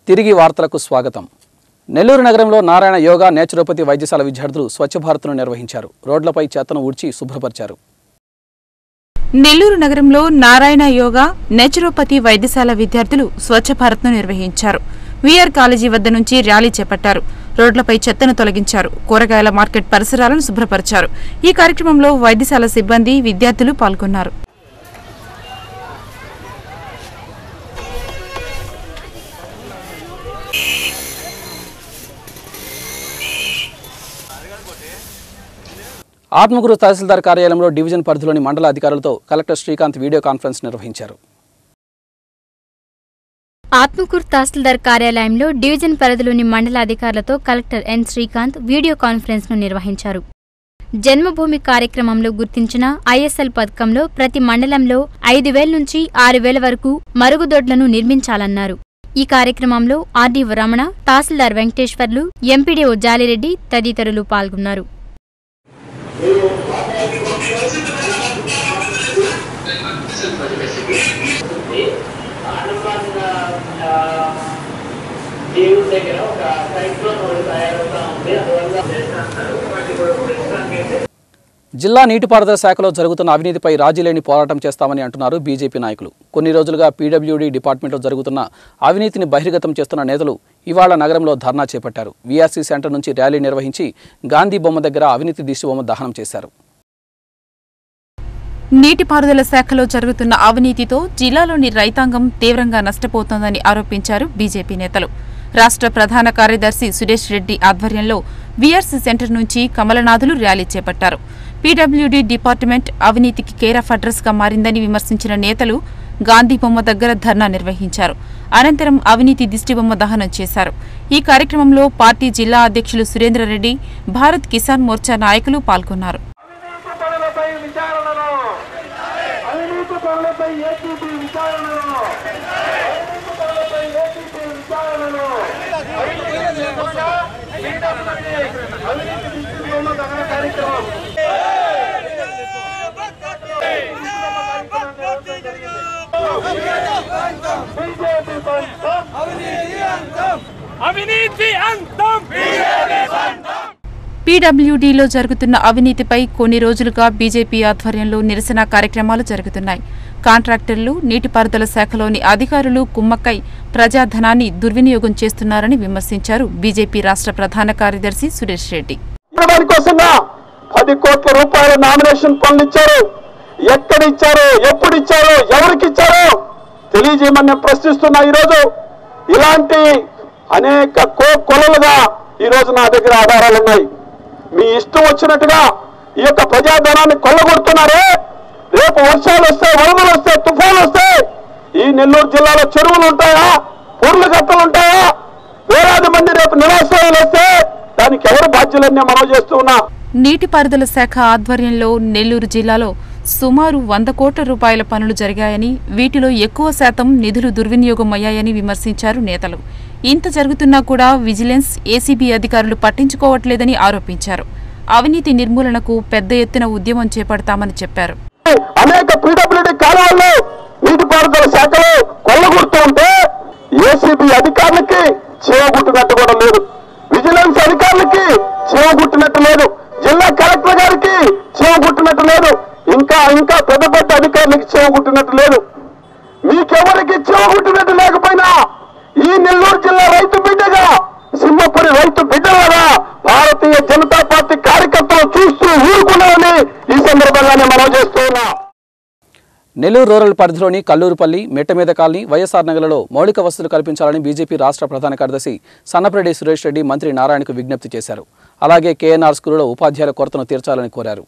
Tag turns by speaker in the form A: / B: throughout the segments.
A: తిరిగి వార్తలకు స్వాగతం నెల్లూరు నగరంలో నారాయణ యోగా నేచురోపతి వైద్యశాల విద్యార్థులు స్వచ్ఛ భారత్ను నిర్వహించారు రోడ్లపై చెత్తను ఊడ్చి శుభ్రపరిచారు
B: నెల్లూరు నగరంలో నారాయణ యోగా నేచురోపతి వైద్యశాల విద్యార్థులు స్వచ్ఛ భారత్ను నిర్వహించారు వీఆర్ కాలేజీ వద్ద నుంచి ర్యాలీ చేపట్టారు రోడ్లపై చెత్తను తొలగించారు కూరగాయల మార్కెట్ పరిసరాలను శుభ్రపరిచారు ఈ కార్యక్రమంలో వైద్యశాల సిబ్బంది విద్యార్థులు పాల్గొన్నారు
A: ఆత్మగురు తహసీల్దార్ కార్యాలయంలో డివిజన్ పరిధిలోని మండల అధికారులతో కలెక్టర్ శ్రీకాంత్ వీడియో కాన్ఫరెన్స్ నిర్వహించారు
C: ఆత్మకూరు తహసీల్దార్ కార్యాలయంలో డివిజన్ పరిధిలోని మండల అధికారులతో collector N Srikanth video conference ను నిర్వహించారు జన్మభూమి కార్యక్రమంలో గుర్తించిన ఐఎస్ఎల్ పథకంలో ప్రతి మండలంలో ఐదు వేల నుంచి ఆరు వేల వరకు మరుగుదొడ్లను నిర్మించాలన్నారు ఈ కార్యక్రమంలో ఆర్డీఓ రమణ తహసీల్దార్ వెంకటేశ్వర్లు ఎంపీడీఓ జాలిరెడ్డి తదితరులు పాల్గొన్నారు
D: దేవుడి దగ్గర ఒక సైక్లోన్ ఒకటి తయారవుతా ఉంది అందువల్ల చేస్తారు వాటి కూడా ప్రస్తుతానికి
A: జిల్లా నీటిపారుదల శాఖలో జరుగుతున్న అవినీతిపై రాజీలేని పోరాటం చేస్తామని అంటున్నారు బీజేపీ నాయకులు కొన్ని రోజులుగా పీడబ్ల్యూడీ డిపార్ట్మెంట్లో జరుగుతున్న అవినీతిని బహిర్గతం చేస్తున్న నేతలు ఇవాళ నగరంలో ధర్నా చేపట్టారు వీఆర్సీ సెంటర్ నుంచి ర్యాలీ నిర్వహించి గాంధీ బొమ్మ దగ్గర అవినీతి దిష్టిబొమ్మ దహనం చేశారు
B: నీటిపారుదల శాఖలో జరుగుతున్న అవినీతితో జిల్లాలోని రైతాంగం తీవ్రంగా నష్టపోతోందని ఆరోపించారు బీజేపీ నేతలు రాష్ట్ర ప్రధాన కార్యదర్శి సురేష్ రెడ్డి ఆధ్వర్యంలో వీఆర్సీ సెంటర్ నుంచి కమలనాథులు ర్యాలీ చేపట్టారు పీడబ్ల్యూడీ డిపార్ట్మెంట్ అవినీతికి కేర్ ఆఫ్ అడ్రస్ గా మారిందని విమర్శించిన నేతలు గాంధీ బొమ్మ దగ్గర ధర్నా నిర్వహించారు అనంతరం అవినీతి దిష్టిబొమ్మ దహనం చేశారు ఈ కార్యక్రమంలో పార్టీ జిల్లా అధ్యక్షులు సురేంద్రరెడ్డి భారత్ కిసాన్ మోర్చా నాయకులు పాల్గొన్నారు
D: అవినీతి పనులపై విచారణను అవినీతి పనులపై ఏటీపీ విచారణను అవినీతి పనులపై ఏటీపీ విచారణను అవినీతి లేకుండా పీడబ్ల్యూడీ అవినీతి దిశలో దహన కార్యక్రమం బీజేపీ పంచం
E: అవినీతి అంతం
B: పీడబ్ల్యూడీలో జరుగుతున్న అవినీతిపై కొన్ని రోజులుగా బీజేపీ ఆధ్వర్యంలో నిరసన కార్యక్రమాలు జరుగుతున్నాయి కాంట్రాక్టర్లు నీటిపారుదల శాఖలోని అధికారులు కుమ్మక్కై ప్రజాధనాన్ని దుర్వినియోగం చేస్తున్నారని విమర్శించారు బీజేపీ రాష్ట్ర ప్రధాన కార్యదర్శి సురేష్ రెడ్డి
F: దానికోసంగా పది కోట్ల రూపాయల నామినేషన్ పనులు ఇచ్చారు ఎక్కడ ఇచ్చారు ఎప్పుడు ఇచ్చారు ఎవరికి ఇచ్చారు తెలియజేయమని నేను ప్రశ్నిస్తున్నా ఈరోజు ఇలాంటి అనేక కో కొలలుగా ఈ రోజు నా దగ్గర ఆధారాలు ఉన్నాయి మీ ఇష్టం వచ్చినట్టుగా ఈ యొక్క ప్రజాధనాన్ని కొల్లగొడుతున్నారే రేపు వర్షాలు వస్తాయి వరదలు వస్తాయి తుఫాన్లు వస్తాయి ఈ నెల్లూరు జిల్లాలో చెరువులు ఉంటాయా ఊర్లు గట్టలు ఉంటాయా వేలాది మంది రేపు నిరాశ్రయాలు వస్తే దానికి ఎవరు బాధ్యులన్నీ మనం చేస్తూ ఉన్నా
B: నీటిపారుదల శాఖ ఆధ్వర్యంలో నెల్లూరు జిల్లాలో సుమారు వంద కోట్ల రూపాయల పనులు జరిగాయని వీటిలో ఎక్కువ శాతం నిధులు దుర్వినియోగం అయ్యాయని విమర్శించారు నేతలు ఇంత జరుగుతున్నా కూడా విజిలెన్స్ ఏసీబీ అధికారులు పట్టించుకోవట్లేదని ఆరోపించారు అవినీతి నిర్మూలనకు పెద్ద ఎత్తున ఉద్యమం చేపడతామని చెప్పారు
F: అనేక పీడబ్ల్యూడి కాలువల్లో నీటిపారుదల శాఖలో కొల్లగొడుతూ ఉంటే ఏసీబీ అధికారులకి చేవగుట్టినట్టు కూడా లేదు విజిలెన్స్ అధికారులకి చేవగుట్టినట్టు లేదు జిల్లా కలెక్టర్ గారికి చేవగుట్టినట్టు లేదు ఇంకా ఇంకా పెద్ద పెద్ద అధికారులకి చేవగుట్టినట్టు లేదు మీకెవరికి చెవగొట్టినట్టు లేకపోయినా ఈ నెల్లూరు జిల్లా రైతు బిడ్డగా సింహపురి రైతు బిడ్డలాగా భారతీయ జనతా పార్టీ కార్యకర్తలు చూస్తూ ఊరుకున్నామని ఈ సందర్భంగానే మనం చేస్తూ ఉన్నాం
A: నెల్లూరు రూరల్ పరిధిలోని కల్లూరుపల్లి మెట్టమీద కాలనీ వైఎస్ఆర్ నగర్లో మౌలిక వసతులు కల్పించాలని బీజేపీ రాష్ట్ర ప్రధాన కార్యదర్శి సన్నపరెడ్డి సురేష్ రెడ్డి మంత్రి నారాయణకు విజ్ఞప్తి చేశారు అలాగే కేఎన్ఆర్ స్కూలులో ఉపాధ్యాయుల కొరతను తీర్చాలని కోరారు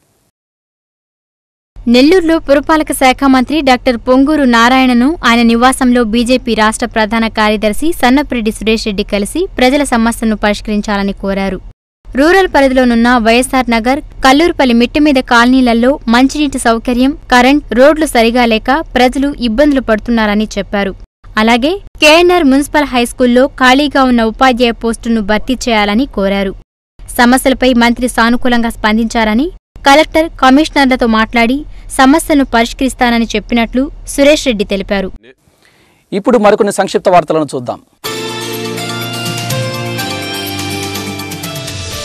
C: నెల్లూరులో పురపాలక శాఖ మంత్రి డాక్టర్ పొంగూరు నారాయణను ఆయన నివాసంలో బీజేపీ రాష్ట్ర ప్రధాన కార్యదర్శి సన్నపరెడ్డి సురేష్ రెడ్డి కలిసి ప్రజల సమస్యలను పరిష్కరించాలని కోరారు రూరల్ పరిధిలోనున్న వైఎస్ఆర్ నగర్ కల్లూరుపల్లి మిట్టమీద కాలనీలలో మంచినీటి సౌకర్యం కరెంట్ రోడ్లు సరిగా లేక ప్రజలు ఇబ్బందులు పడుతున్నారని చెప్పారు అలాగే కేఎన్ఆర్ మున్సిపల్ హైస్కూల్లో ఖాళీగా ఉన్న ఉపాధ్యాయ పోస్టును భర్తీ చేయాలని కోరారు సమస్యలపై మంత్రి సానుకూలంగా స్పందించారని కలెక్టర్ కమిషనర్లతో మాట్లాడి సమస్యను పరిష్కరిస్తానని చెప్పినట్లు సురేష్ రెడ్డి తెలిపారు
A: ఇప్పుడు మరికొన్ని సంక్షిప్త వార్తలను చూద్దాం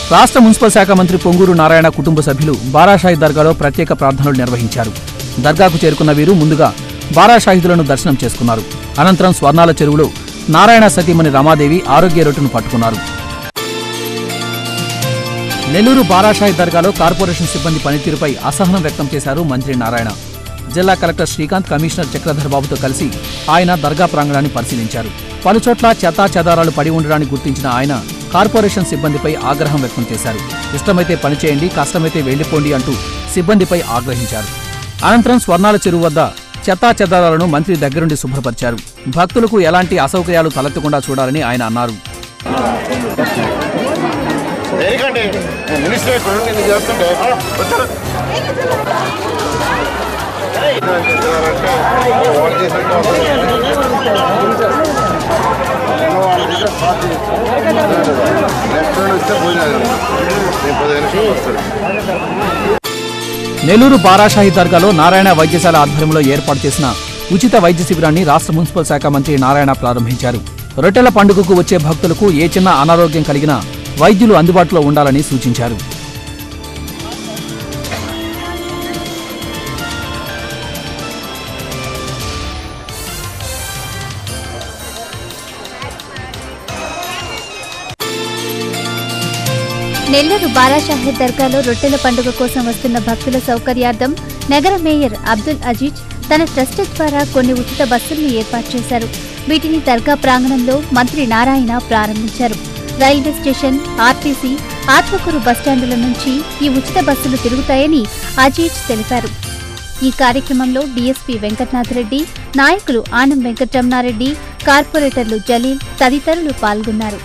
A: రాష్ట్ర మున్సిపల్ శాఖ మంత్రి పొంగూరు నారాయణ కుటుంబ సభ్యులు బారాషాహి దర్గాలో ప్రత్యేక ప్రార్థనలు నిర్వహించారు దర్గాకు చేరుకున్న వీరు ముందుగా బారాషాహిదులను దర్శనం చేసుకున్నారు అనంతరం స్వర్ణాల చెరువులో నారాయణ సతీమణి రమాదేవి ఆరోగ్య రొట్టును పట్టుకున్నారు నెల్లూరు బారాషాహి దర్గాలో కార్పొరేషన్ సిబ్బంది పనితీరుపై అసహనం వ్యక్తం చేశారు మంత్రి నారాయణ జిల్లా కలెక్టర్ శ్రీకాంత్ కమిషనర్ చక్రధర్ బాబుతో కలిసి ఆయన దర్గా ప్రాంగణాన్ని పరిశీలించారు పలుచోట్ల చెత్తా చెదారాలు పడి ఉండడాన్ని గుర్తించిన ఆయన కార్పొరేషన్ సిబ్బందిపై ఆగ్రహం వ్యక్తం చేశారు ఇష్టమైతే పనిచేయండి కష్టమైతే వెళ్లిపోండి అంటూ సిబ్బందిపై ఆగ్రహించారు అనంతరం స్వర్ణాల చెరువు వద్ద చెత్తా చెదారాలను మంత్రి దగ్గరుండి శుభ్రపరిచారు భక్తులకు ఎలాంటి అసౌకర్యాలు తలెత్తకుండా చూడాలని ఆయన అన్నారు
E: దేనికండి మినిస్టర్ ఇక్కడ ఉండి ఇది చేస్తుంటే వచ్చారు అంటే వాళ్ళు చేసినట్టు నెక్స్ట్ వస్తే పోయినది నేను పదిహేను నిమిషాలు వస్తాడు
A: నెల్లూరు బారాషాహి దర్గాలో నారాయణ వైద్యశాల ఆధ్వర్యంలో ఏర్పాటు చేసిన ఉచిత వైద్య శిబిరాన్ని రాష్ట్ర మున్సిపల్ శాఖ మంత్రి నారాయణ ప్రారంభించారు రొట్టెల పండుగకు వచ్చే భక్తులకు ఏ చిన్న అనారోగ్యం కలిగినా వైద్యులు అందుబాటులో ఉండాలని సూచించారు
C: నెల్లూరు బారాషాహెద్ దర్గాలో రొట్టెల పండుగ కోసం వస్తున్న భక్తుల సౌకర్యార్థం నగర మేయర్ అబ్దుల్ అజీజ్ తన ట్రస్ట్ ద్వారా కొన్ని ఉచిత బస్సులను ఏర్పాటు చేశారు వీటిని దర్గా ప్రాంగణంలో మంత్రి నారాయణ ప్రారంభించారు రైల్వే స్టేషన్ ఆర్టీసీ ఆత్మకూరు బస్టాండుల నుంచి ఈ ఉచిత బస్సులు తిరుగుతాయని అజీజ్ తెలిపారు ఈ కార్యక్రమంలో డీఎస్పీ వెంకటనాథరెడ్డి నాయకులు ఆనం వెంకటరమణారెడ్డి కార్పొరేటర్లు జలీల్ తదితరులు పాల్గొన్నారు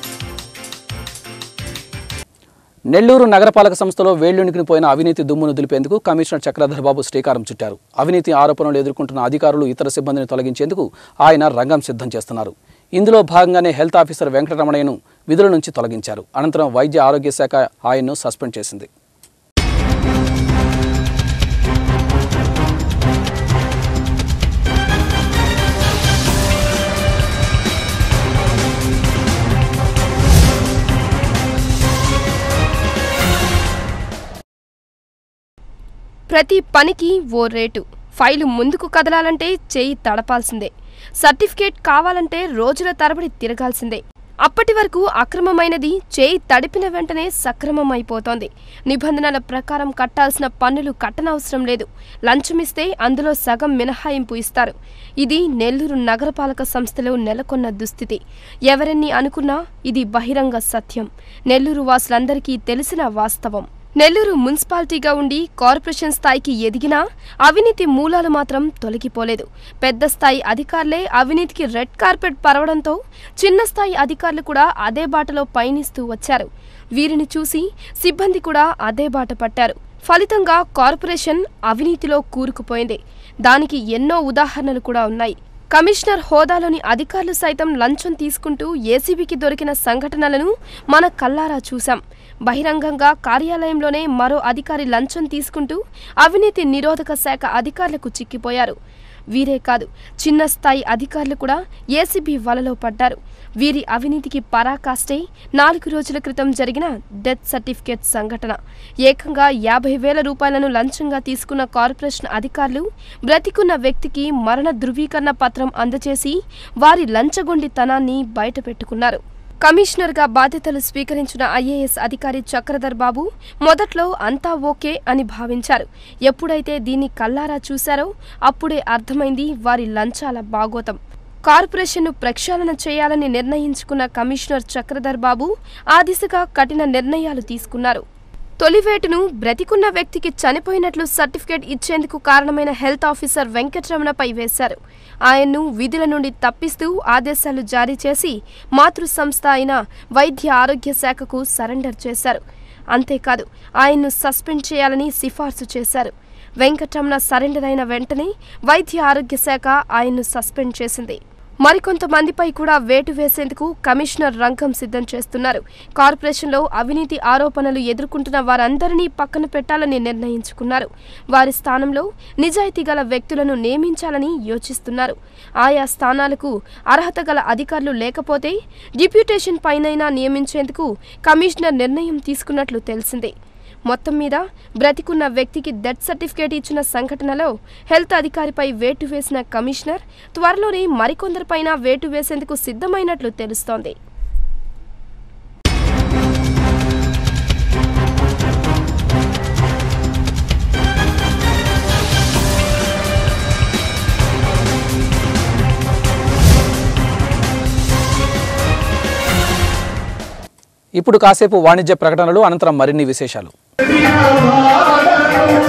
A: నెల్లూరు నగరపాలక సంస్థలో వేళ్లునికిని పోయిన అవినీతి దుమ్మును దులిపేందుకు కమిషనర్ చక్రధర్ బాబు శ్రీకారం చుట్టారు అవినీతి ఆరోపణలు ఎదుర్కొంటున్న అధికారులు ఇతర సిబ్బందిని తొలగించేందుకు ఆయన రంగం సిద్ధం చేస్తున్నారు ఇందులో భాగంగానే హెల్త్ ఆఫీసర్ వెంకటరమణయ్యను విధుల నుంచి తొలగించారు అనంతరం వైద్య ఆరోగ్య శాఖ ఆయన్ను సస్పెండ్ చేసింది
G: ప్రతి పనికి ఓ రేటు ఫైలు ముందుకు కదలాలంటే చేయి తడపాల్సిందే సర్టిఫికేట్ కావాలంటే రోజుల తరబడి తిరగాల్సిందే అప్పటి వరకు అక్రమమైనది చేయి తడిపిన వెంటనే సక్రమమైపోతోంది నిబంధనల ప్రకారం కట్టాల్సిన పన్నులు కట్టనవసరం లేదు లంచమిస్తే అందులో సగం మినహాయింపు ఇస్తారు ఇది నెల్లూరు నగరపాలక సంస్థలో నెలకొన్న దుస్థితి ఎవరెన్ని అనుకున్నా ఇది బహిరంగ సత్యం నెల్లూరు వాసులందరికీ తెలిసిన వాస్తవం నెల్లూరు మున్సిపాలిటీగా ఉండి కార్పొరేషన్ స్థాయికి ఎదిగినా అవినీతి మూలాలు మాత్రం తొలగిపోలేదు పెద్ద స్థాయి అధికారులే అవినీతికి రెడ్ కార్పెట్ పరవడంతో చిన్న స్థాయి అధికారులు కూడా అదే బాటలో పయనిస్తూ వచ్చారు వీరిని చూసి సిబ్బంది కూడా అదే బాట పట్టారు ఫలితంగా కార్పొరేషన్ అవినీతిలో కూరుకుపోయింది దానికి ఎన్నో ఉదాహరణలు కూడా ఉన్నాయి కమిషనర్ హోదాలోని అధికారులు సైతం లంచం తీసుకుంటూ ఏసీబీకి దొరికిన సంఘటనలను మన కల్లారా చూశాం బహిరంగంగా కార్యాలయంలోనే మరో అధికారి లంచం తీసుకుంటూ అవినీతి నిరోధక శాఖ అధికారులకు చిక్కిపోయారు వీరే కాదు చిన్న స్థాయి అధికారులు కూడా ఏసీబీ వలలో పడ్డారు వీరి అవినీతికి పరాకాష్టే నాలుగు రోజుల క్రితం జరిగిన డెత్ సర్టిఫికేట్ సంఘటన ఏకంగా యాభై వేల రూపాయలను లంచంగా తీసుకున్న కార్పొరేషన్ అధికారులు బ్రతికున్న వ్యక్తికి మరణ ధృవీకరణ పత్రం అందజేసి వారి లంచగొండితనాన్ని బయటపెట్టుకున్నారు కమిషనర్గా బాధ్యతలు స్వీకరించిన ఐఏఎస్ అధికారి చక్రధర్ బాబు మొదట్లో అంతా ఓకే అని భావించారు ఎప్పుడైతే దీన్ని కల్లారా చూశారో అప్పుడే అర్థమైంది వారి లంచాల బాగోతం కార్పొరేషన్ను ప్రక్షాళన చేయాలని నిర్ణయించుకున్న కమిషనర్ చక్రధర్ బాబు ఆ దిశగా కఠిన నిర్ణయాలు తీసుకున్నారు తొలివేటును బ్రతికున్న వ్యక్తికి చనిపోయినట్లు సర్టిఫికేట్ ఇచ్చేందుకు కారణమైన హెల్త్ ఆఫీసర్ వెంకటరమణపై వేశారు ఆయన్ను విధుల నుండి తప్పిస్తూ ఆదేశాలు జారీ చేసి మాతృ సంస్థ అయిన వైద్య ఆరోగ్య శాఖకు సరెండర్ చేశారు అంతేకాదు ఆయన్ను సస్పెండ్ చేయాలని సిఫార్సు చేశారు వెంకటరమణ సరెండర్ అయిన వెంటనే వైద్య ఆరోగ్య శాఖ ఆయన్ను సస్పెండ్ చేసింది మరికొంతమందిపై కూడా వేటు వేసేందుకు కమిషనర్ రంగం సిద్ధం చేస్తున్నారు కార్పొరేషన్లో అవినీతి ఆరోపణలు ఎదుర్కొంటున్న వారందరినీ పక్కన పెట్టాలని నిర్ణయించుకున్నారు వారి స్థానంలో నిజాయితీ గల వ్యక్తులను నియమించాలని యోచిస్తున్నారు ఆయా స్థానాలకు అర్హత గల అధికారులు లేకపోతే డిప్యూటేషన్ పైనైనా నియమించేందుకు కమిషనర్ నిర్ణయం తీసుకున్నట్లు తెలిసిందే మొత్తం మీద బ్రతికున్న వ్యక్తికి డెత్ సర్టిఫికేట్ ఇచ్చిన సంఘటనలో హెల్త్ అధికారిపై వేటు వేసిన కమిషనర్ త్వరలోనే మరికొందరిపైన వేటు వేసేందుకు సిద్ధమైనట్లు తెలుస్తోంది
A: ఇప్పుడు కాసేపు వాణిజ్య ప్రకటనలు అనంతరం మరిన్ని విశేషాలు